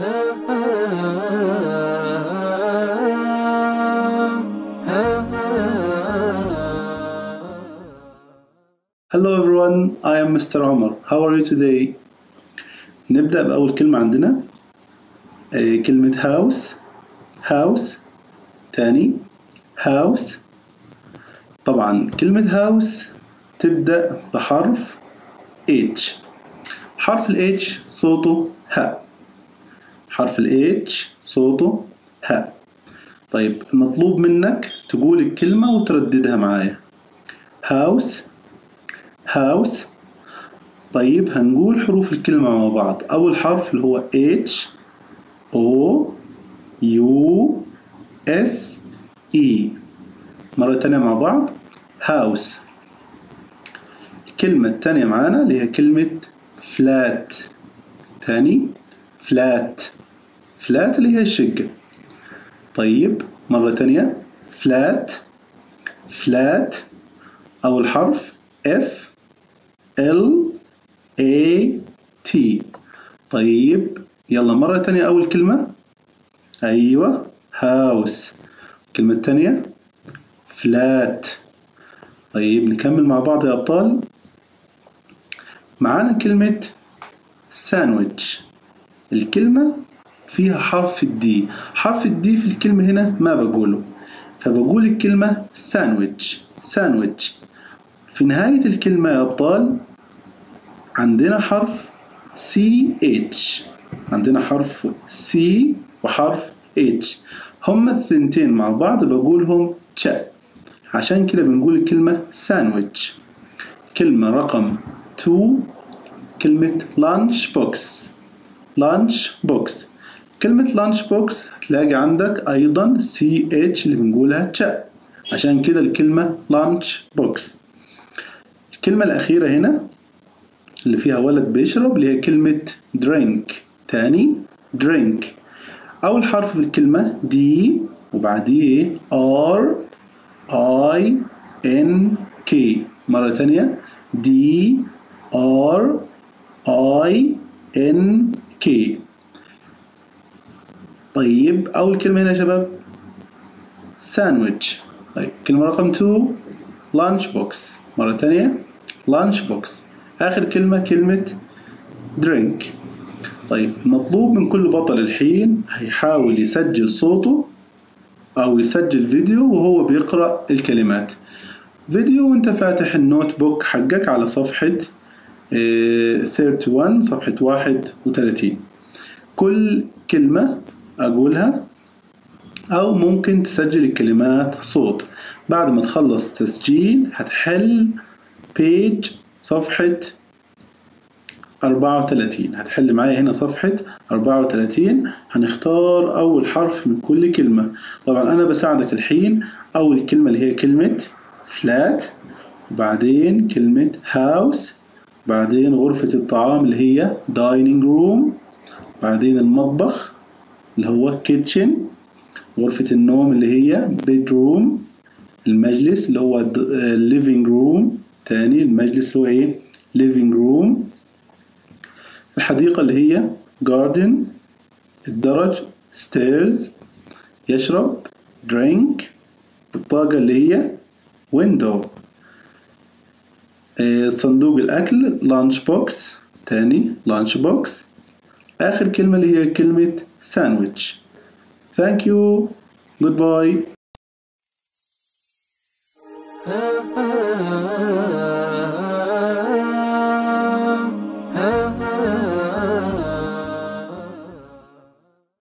Hello everyone, I am Mr. Omar. How are you today? نبدأ بأول كلمة عندنا آه، كلمة house house تاني house طبعا كلمة house تبدأ بحرف H حرف ال H صوته ه حرف ال H صوته ه طيب المطلوب منك تقول الكلمة وترددها معايا house house طيب هنقول حروف الكلمة مع بعض أول حرف اللي هو H O U S E مرة تانية مع بعض house الكلمة التانية معانا اللي هي كلمة flat تاني flat flat اللي هي الشقة طيب مرة تانية flat flat أول حرف F L A T طيب يلا مرة تانية أول كلمة أيوة house الكلمة التانية flat طيب نكمل مع بعض يا أبطال معانا كلمة sandwich الكلمة فيها حرف الدي حرف الدي في الكلمة هنا ما بقوله فبقول الكلمة sandwich sandwich في نهاية الكلمة يا أبطال عندنا حرف CH عندنا حرف C وحرف H هما الثنتين مع بعض بقولهم تش عشان كده بنقول الكلمة ساندويتش كلمة رقم 2 كلمة لانش بوكس لانش بوكس كلمة لانش بوكس هتلاقي عندك أيضا سي اتش اللي بنقولها تش عشان كده الكلمة لانش بوكس الكلمة الأخيرة هنا اللي فيها ولد بيشرب اللي هي كلمة drink تاني drink أول حرف بالكلمة دي وبعديه R I N K مرة تانية D R I N K طيب أول كلمة هنا يا شباب ساندويتش طيب كلمة رقم 2 لانش بوكس مرة تانية لانش بوكس آخر كلمة كلمة درينك طيب مطلوب من كل بطل الحين هيحاول يسجل صوته أو يسجل فيديو وهو بيقرأ الكلمات فيديو وانت فاتح النوت بوك حقك على صفحة اه 31 صفحة 31 كل كلمة أقولها أو ممكن تسجل الكلمات صوت بعد ما تخلص تسجيل هتحل بيج صفحة 34 هتحل معايا هنا صفحة 34 هنختار أول حرف من كل كلمة طبعا أنا بساعدك الحين أول كلمة اللي هي كلمة flat وبعدين كلمة house بعدين غرفة الطعام اللي هي dining room بعدين المطبخ اللي هو kitchen غرفة النوم اللي هي bedroom المجلس اللي هو living room تاني المجلس اللي هو ايه living room الحديقة اللي هي garden الدرج stairs يشرب drink الطاقة اللي هي window صندوق الأكل lunch box تاني lunch box آخر كلمة اللي هي كلمة sandwich thank you goodbye